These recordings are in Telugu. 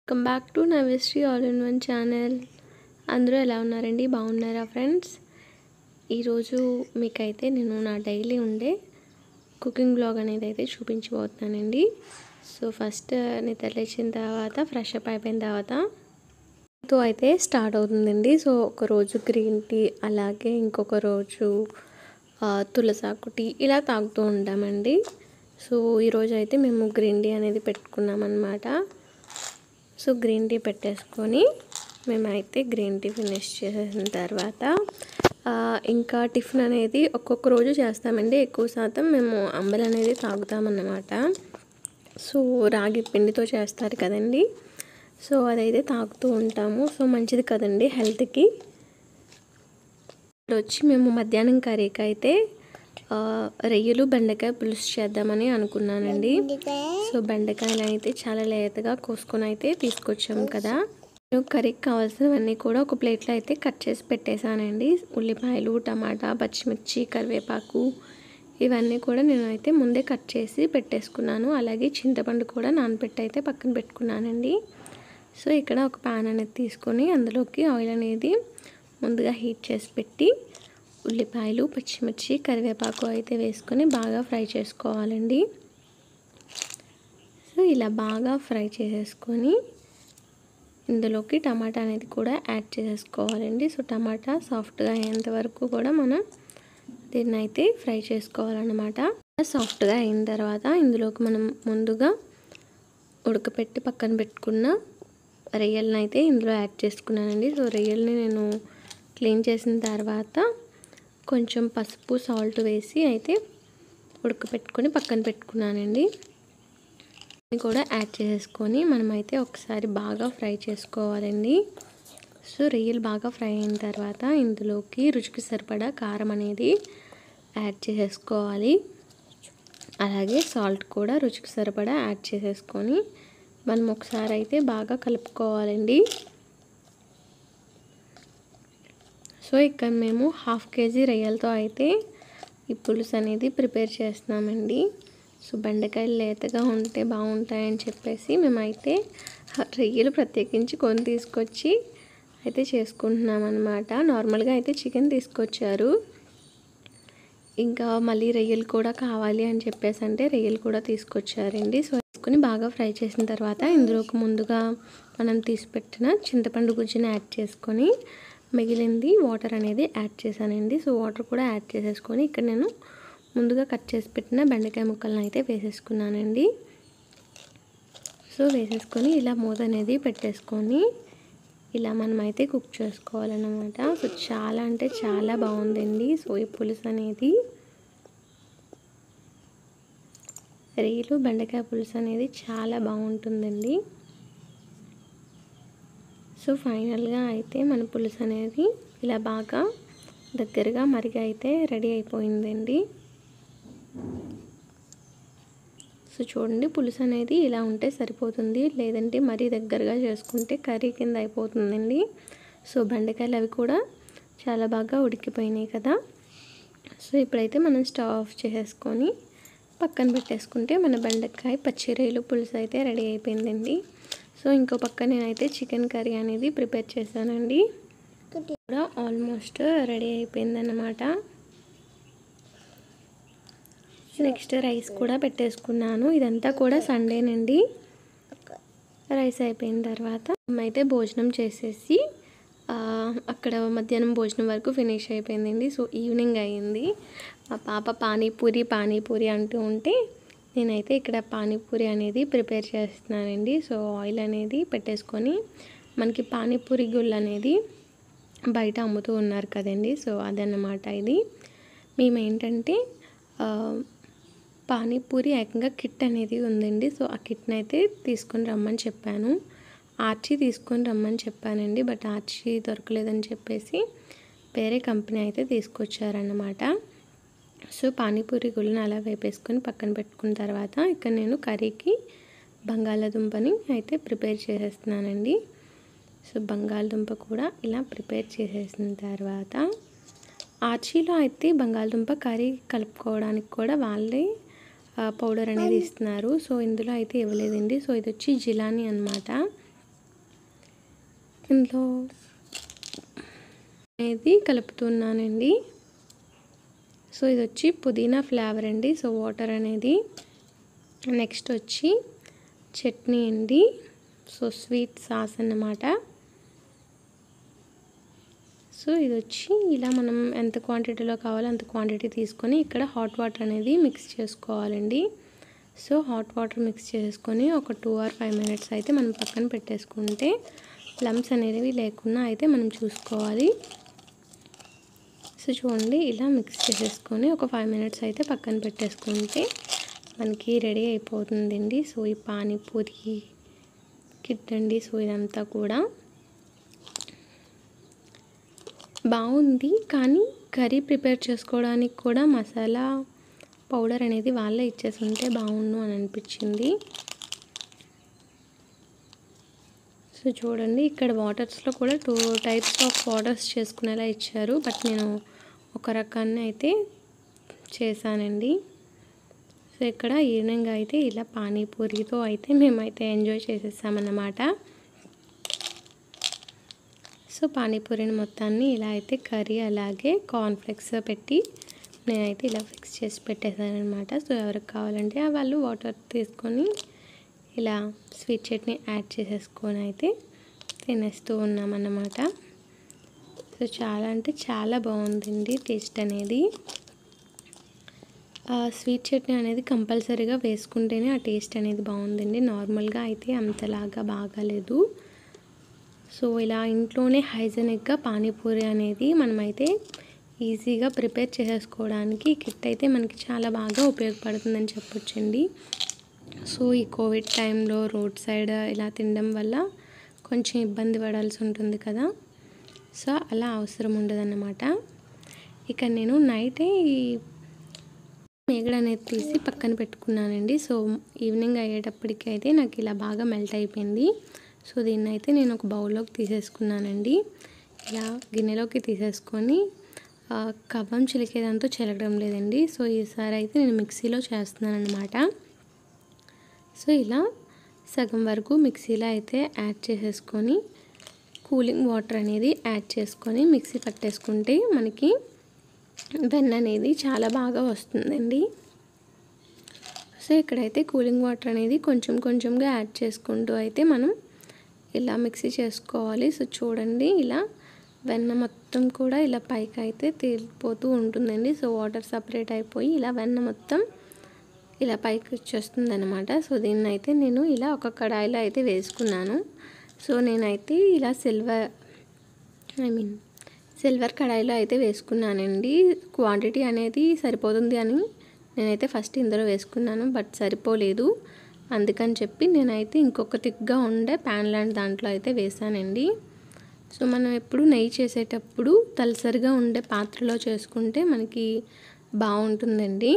welcome back to Navishri all in one channel అందరూ ఎలా ఉన్నారండి బాగున్నారా ఫ్రెండ్స్ ఈరోజు మీకైతే నేను నా డైలీ ఉండే కుకింగ్ బ్లాగ్ అనేది అయితే చూపించబోతున్నానండి సో ఫస్ట్ నిద్ర లేచిన తర్వాత ఫ్రెష్ అప్ అయిపోయిన తర్వాత తో అయితే స్టార్ట్ అవుతుందండి సో ఒక రోజు గ్రీన్ టీ అలాగే ఇంకొక రోజు ఆ, తులసాకు టీ ఇలా తాగుతూ ఉంటామండి సో ఈరోజు అయితే మేము గ్రీన్ టీ అనేది పెట్టుకున్నాం అనమాట సో గ్రీన్ టీ పెట్టేసుకొని మేమైతే గ్రీన్ టీ ఫినిష్ చేసేసిన తర్వాత ఆ, ఇంకా టిఫిన్ అనేది ఒక్కొక్క రోజు చేస్తామండి ఎక్కువ శాతం మేము అంబలి అనేది తాగుతామన్నమాట సో రాగి పిండితో చేస్తారు కదండి సో అదైతే తాగుతూ ఉంటాము సో మంచిది కదండి హెల్త్కి ఇప్పుడు వచ్చి మేము మధ్యాహ్నం కర్రీకి అయితే ఆ, రొయ్యలు బెండకాయ పులుసు చేద్దామని అనుకున్నానండి సో బెండకాయలు అయితే చాలా లేతగా కోసుకొని అయితే తీసుకొచ్చాము కదా నేను కర్రీకి కావాల్సినవన్నీ కూడా ఒక ప్లేట్లో అయితే కట్ చేసి పెట్టేశానండి ఉల్లిపాయలు టమాటా పచ్చిమిర్చి కరివేపాకు ఇవన్నీ కూడా నేను అయితే ముందే కట్ చేసి పెట్టేసుకున్నాను అలాగే చింతపండు కూడా నానబెట్టి అయితే పక్కన పెట్టుకున్నానండి సో ఇక్కడ ఒక ప్యాన్ అనేది తీసుకొని అందులోకి ఆయిల్ అనేది ముందుగా హీట్ చేసి పెట్టి ఉల్లిపాయలు పచ్చిమిర్చి కరివేపాకు అయితే వేసుకొని బాగా ఫ్రై చేసుకోవాలండి సో ఇలా బాగా ఫ్రై చేసేసుకొని ఇందులోకి టమాటా అనేది కూడా యాడ్ చేసేసుకోవాలండి సో టమాటా సాఫ్ట్గా అయ్యేంత వరకు కూడా మనం దీన్ని అయితే ఫ్రై చేసుకోవాలన్నమాట సాఫ్ట్గా అయిన తర్వాత ఇందులోకి మనం ముందుగా ఉడకపెట్టి పక్కన పెట్టుకున్న రొయ్యలను అయితే ఇందులో యాడ్ చేసుకున్నానండి సో రొయ్యల్ని నేను క్లీన్ చేసిన తర్వాత కొంచెం పసుపు సాల్ట్ వేసి అయితే ఉడకపెట్టుకొని పక్కన పెట్టుకున్నానండి ఇది కూడా యాడ్ చేసేసుకొని మనమైతే ఒకసారి బాగా ఫ్రై చేసుకోవాలండి సో రొయ్యలు బాగా ఫ్రై అయిన తర్వాత ఇందులోకి రుచికి సరిపడా కారం అనేది యాడ్ చేసేసుకోవాలి అలాగే సాల్ట్ కూడా రుచికి సరిపడా యాడ్ చేసేసుకొని మనం ఒకసారి అయితే బాగా కలుపుకోవాలండి సో ఇక్కడ మేము హాఫ్ కేజీ రొయ్యలతో అయితే ఈ పులుసు అనేది ప్రిపేర్ చేస్తున్నామండి సో బెండకాయలు లేతగా ఉంటే బాగుంటాయని చెప్పేసి మేమైతే రొయ్యలు ప్రత్యేకించి కొని తీసుకొచ్చి అయితే చేసుకుంటున్నాం అనమాట నార్మల్గా అయితే చికెన్ తీసుకొచ్చారు ఇంకా మళ్ళీ రొయ్యలు కూడా కావాలి అని చెప్పేసి అంటే రొయ్యలు కూడా తీసుకొచ్చారండి సో తీసుకుని బాగా ఫ్రై చేసిన తర్వాత ఇందులోకి ముందుగా మనం తీసిపెట్టిన చింతపండు గుజ్జుని యాడ్ చేసుకొని మిగిలింది వాటర్ అనేది యాడ్ చేశానండి సో వాటర్ కూడా యాడ్ చేసేసుకొని ఇక్కడ నేను ముందుగా కట్ చేసి పెట్టిన బెండకాయ ముక్కలను అయితే వేసేసుకున్నానండి సో వేసేసుకొని ఇలా మూత అనేది పెట్టేసుకొని ఇలా మనం అయితే కుక్ చేసుకోవాలన్నమాట సో చాలా అంటే చాలా బాగుందండి సో ఈ పులుసు అనేది రీలు బెండకాయ పులుసు అనేది చాలా బాగుంటుందండి సో ఫైనల్గా అయితే మన పులుసు అనేది ఇలా బాగా దగ్గరగా మరిగా అయితే రెడీ అయిపోయిందండి సో చూడండి పులుసు అనేది ఇలా ఉంటే సరిపోతుంది లేదంటే మరీ దగ్గరగా చేసుకుంటే కర్రీ కింద అయిపోతుందండి సో బెండకాయలు అవి కూడా చాలా బాగా ఉడికిపోయినాయి కదా సో ఇప్పుడైతే మనం స్టవ్ ఆఫ్ చేసేసుకొని పక్కన పెట్టేసుకుంటే మన బెండకాయ పచ్చిరొయ్యలు పులుసు అయితే రెడీ అయిపోయిందండి సో ఇంకో పక్క నేనైతే చికెన్ కర్రీ అనేది ప్రిపేర్ చేశానండి కూడా ఆల్మోస్ట్ రెడీ అయిపోయిందన్నమాట నెక్స్ట్ రైస్ కూడా పెట్టేసుకున్నాను ఇదంతా కూడా సండేనండి రైస్ అయిపోయిన తర్వాత అయితే భోజనం చేసేసి అక్కడ మధ్యాహ్నం భోజనం వరకు ఫినిష్ అయిపోయిందండి సో ఈవినింగ్ అయ్యింది మా పాప పానీపూరి పానీపూరి అంటూ ఉంటే నేనైతే ఇక్కడ పానీపూరి అనేది ప్రిపేర్ చేస్తున్నానండి సో ఆయిల్ అనేది పెట్టేసుకొని మనకి పానీపూరి గుళ్ళు అనేది బయట అమ్ముతూ ఉన్నారు కదండి సో అదన్నమాట ఇది మేము ఏంటంటే పానీపూరి ఏకంగా కిట్ అనేది ఉందండి సో ఆ కిట్ని అయితే తీసుకొని రమ్మని చెప్పాను ఆర్చీ తీసుకొని రమ్మని చెప్పానండి బట్ ఆర్చీ దొరకలేదని చెప్పేసి వేరే కంపెనీ అయితే తీసుకొచ్చారన్నమాట సో పానీపూరి గుళ్ళని అలా వేపేసుకొని పక్కన పెట్టుకున్న తర్వాత ఇక్కడ నేను కర్రీకి బంగాళాదుంపని అయితే ప్రిపేర్ చేసేస్తున్నానండి సో బంగాళదుంప కూడా ఇలా ప్రిపేర్ చేసేసిన తర్వాత ఆర్చీలో అయితే బంగాళదుంప కర్రీ కలుపుకోవడానికి కూడా వాళ్ళే పౌడర్ అనేది ఇస్తున్నారు సో ఇందులో అయితే ఇవ్వలేదండి సో ఇది వచ్చి జిలానీ అనమాట ఇందులో అనేది కలుపుతున్నానండి సో ఇది వచ్చి పుదీనా ఫ్లేవర్ అండి సో వాటర్ అనేది నెక్స్ట్ వచ్చి చట్నీ అండి సో స్వీట్ సాస్ అన్నమాట సో ఇది వచ్చి ఇలా మనం ఎంత క్వాంటిటీలో కావాలో అంత క్వాంటిటీ తీసుకొని ఇక్కడ హాట్ వాటర్ అనేది మిక్స్ చేసుకోవాలండి సో హాట్ వాటర్ మిక్స్ చేసుకొని ఒక టూ ఆర్ ఫైవ్ మినిట్స్ అయితే మనం పక్కన పెట్టేసుకుంటే లమ్స్ అనేవి లేకుండా అయితే మనం చూసుకోవాలి సో చూడండి ఇలా మిక్స్ చేసేసుకొని ఒక ఫైవ్ మినిట్స్ అయితే పక్కన పెట్టేసుకుంటే మనకి రెడీ అయిపోతుందండి సో ఈ పానీపూరి కిట్ అండి సో ఇదంతా కూడా బాగుంది కానీ కర్రీ ప్రిపేర్ చేసుకోవడానికి కూడా మసాలా పౌడర్ అనేది వాళ్ళే ఇచ్చేసి ఉంటే బాగుండు అని అనిపించింది సో చూడండి ఇక్కడ వాటర్స్లో కూడా టూ టైప్స్ ఆఫ్ వాటర్స్ చేసుకునేలా ఇచ్చారు బట్ నేను ఒక రకాన్ని అయితే చేశానండి సో ఇక్కడ ఈవినింగ్ అయితే ఇలా పానీపూరితో అయితే మేమైతే ఎంజాయ్ చేసేసామన్నమాట సో పానీపూరిని మొత్తాన్ని ఇలా అయితే కర్రీ అలాగే కార్న్ఫ్లెక్స్ పెట్టి నేనైతే ఇలా ఫిక్స్ చేసి పెట్టేశాను అనమాట సో ఎవరికి కావాలంటే వాళ్ళు వాటర్ తీసుకొని ఇలా స్వీట్ చట్నీ యాడ్ చేసేసుకొని అయితే తినేస్తూ ఉన్నామన్నమాట సో చాలా అంటే చాలా బాగుందండి టేస్ట్ అనేది స్వీట్ చట్నీ అనేది కంపల్సరీగా వేసుకుంటేనే ఆ టేస్ట్ అనేది బాగుందండి నార్మల్గా అయితే అంతలాగా బాగాలేదు సో ఇలా ఇంట్లోనే హైజెనిక్గా పానీపూరి అనేది మనమైతే ఈజీగా ప్రిపేర్ చేసేసుకోవడానికి కిట్ అయితే మనకి చాలా బాగా ఉపయోగపడుతుందని చెప్పొచ్చండి సో ఈ కోవిడ్ టైంలో రోడ్ సైడ్ ఇలా తినడం వల్ల కొంచెం ఇబ్బంది పడాల్సి ఉంటుంది కదా సో అలా అవసరం ఉండదన్నమాట ఇక నేను నైటే ఈ మేగడ అనేది తీసి పక్కన పెట్టుకున్నానండి సో ఈవినింగ్ అయ్యేటప్పటికి అయితే నాకు ఇలా బాగా మెల్ట్ అయిపోయింది సో దీన్ని అయితే నేను ఒక బౌల్లోకి తీసేసుకున్నానండి ఇలా గిన్నెలోకి తీసేసుకొని కవ్వం చిలికేదంతా చిలకడం లేదండి సో ఈసారి అయితే నేను మిక్సీలో చేస్తున్నాను అనమాట సో ఇలా సగం వరకు మిక్సీలో అయితే యాడ్ చేసేసుకొని కూలింగ్ వాటర్ అనేది యాడ్ చేసుకొని మిక్సీ పట్టేసుకుంటే మనకి వెన్న అనేది చాలా బాగా వస్తుందండి సో ఇక్కడైతే కూలింగ్ వాటర్ అనేది కొంచెం కొంచెంగా యాడ్ చేసుకుంటూ అయితే మనం ఇలా మిక్సీ చేసుకోవాలి సో చూడండి ఇలా వెన్న మొత్తం కూడా ఇలా పైకి అయితే తేలిపోతూ ఉంటుందండి సో వాటర్ సపరేట్ అయిపోయి ఇలా వెన్న మొత్తం ఇలా పైకి వచ్చేస్తుంది అనమాట సో దీన్ని అయితే నేను ఇలా ఒక కడాయిలో అయితే వేసుకున్నాను సో నేనైతే ఇలా సిల్వర్ ఐ మీన్ సిల్వర్ కడాయిలో అయితే వేసుకున్నానండి క్వాంటిటీ అనేది సరిపోతుంది అని నేనైతే ఫస్ట్ ఇందులో వేసుకున్నాను బట్ సరిపోలేదు అందుకని చెప్పి నేనైతే ఇంకొక థిక్గా ఉండే ప్యాన్ లాంటి దాంట్లో అయితే వేసానండి సో మనం ఎప్పుడు నెయ్యి చేసేటప్పుడు తలసరిగా ఉండే పాత్రలో చేసుకుంటే మనకి బాగుంటుందండి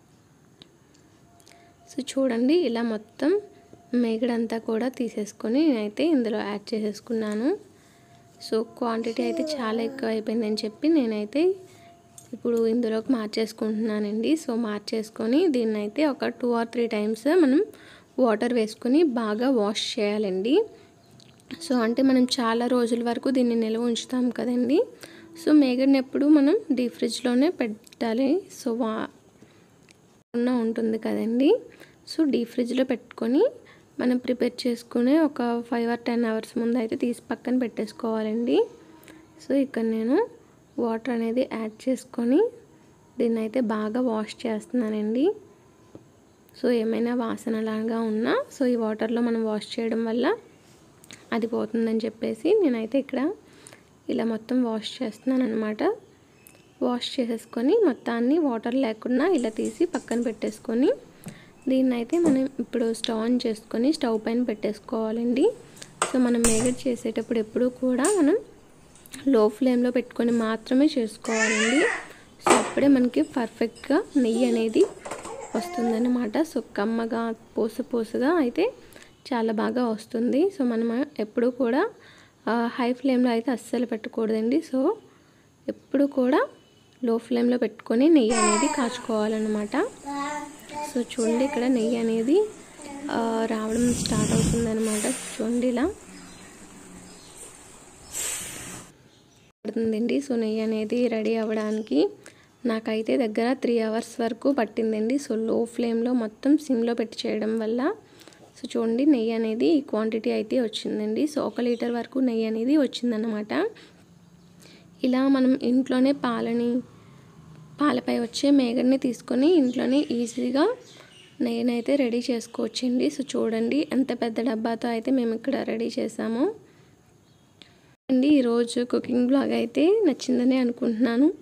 సో చూడండి ఇలా మొత్తం మేగడంతా కూడా తీసేసుకొని నేనైతే ఇందులో యాడ్ చేసేసుకున్నాను సో క్వాంటిటీ అయితే చాలా ఎక్కువ అయిపోయిందని చెప్పి నేనైతే ఇప్పుడు ఇందులోకి మార్చేసుకుంటున్నానండి సో మార్చేసుకొని దీన్ని అయితే ఒక టూ ఆర్ త్రీ టైమ్స్ మనం వాటర్ వేసుకొని బాగా వాష్ చేయాలండి సో అంటే మనం చాలా రోజుల వరకు దీన్ని నిల్వ ఉంచుతాం కదండి సో మేగడిని ఎప్పుడు మనం డీప్ ఫ్రిడ్జ్లోనే పెట్టాలి సో వా ఉన్న ఉంటుంది కదండి సో డీప్ ఫ్రిడ్జ్లో పెట్టుకొని మనం ప్రిపేర్ చేసుకునే ఒక ఫైవ్ ఆర్ టెన్ అవర్స్ ముందు అయితే తీసి పక్కన పెట్టేసుకోవాలండి సో ఇక్కడ నేను వాటర్ అనేది యాడ్ చేసుకొని దీన్ని అయితే బాగా వాష్ చేస్తున్నానండి సో ఏమైనా వాసన లాగా ఉన్నా సో ఈ వాటర్లో మనం వాష్ చేయడం వల్ల అది పోతుందని చెప్పేసి నేనైతే ఇక్కడ ఇలా మొత్తం వాష్ చేస్తున్నాను అనమాట వాష్ చేసేసుకొని మొత్తాన్ని వాటర్ లేకుండా ఇలా తీసి పక్కన పెట్టేసుకొని దీన్ని అయితే మనం ఇప్పుడు స్టవ్ ఆన్ చేసుకొని స్టవ్ పైన పెట్టేసుకోవాలండి సో మనం మేగడ్ చేసేటప్పుడు ఎప్పుడూ కూడా మనం లో ఫ్లేమ్లో పెట్టుకొని మాత్రమే చేసుకోవాలండి సో అప్పుడే మనకి పర్ఫెక్ట్గా నెయ్యి అనేది వస్తుందన్నమాట సో కమ్మగా పూస పూసగా అయితే చాలా బాగా వస్తుంది సో మనం ఎప్పుడు కూడా హై ఫ్లేమ్లో అయితే అస్సలు పెట్టకూడదండి సో ఎప్పుడు కూడా లో ఫ్లేమ్లో పెట్టుకొని నెయ్యి అనేది కాచుకోవాలన్నమాట సో చూడండి ఇక్కడ నెయ్యి అనేది రావడం స్టార్ట్ అవుతుందన్నమాట చూడండి ఇలా పడుతుందండి సో నెయ్యి అనేది రెడీ అవ్వడానికి నాకైతే దగ్గర త్రీ అవర్స్ వరకు పట్టిందండి సో లో ఫ్లేమ్లో మొత్తం సిమ్లో పెట్టి చేయడం వల్ల సో చూడండి నెయ్యి అనేది ఈ క్వాంటిటీ అయితే వచ్చిందండి సో ఒక లీటర్ వరకు నెయ్యి అనేది వచ్చిందన్నమాట ఇలా మనం ఇంట్లోనే పాలని పాలపై వచ్చే మేగడ్ని తీసుకొని ఇంట్లోనే ఈజీగా నెయ్యిని అయితే రెడీ చేసుకోవచ్చండి సో చూడండి ఎంత పెద్ద డబ్బాతో అయితే మేము ఇక్కడ రెడీ చేసాము అండి ఈరోజు కుకింగ్ బ్లాగ్ అయితే నచ్చిందని అనుకుంటున్నాను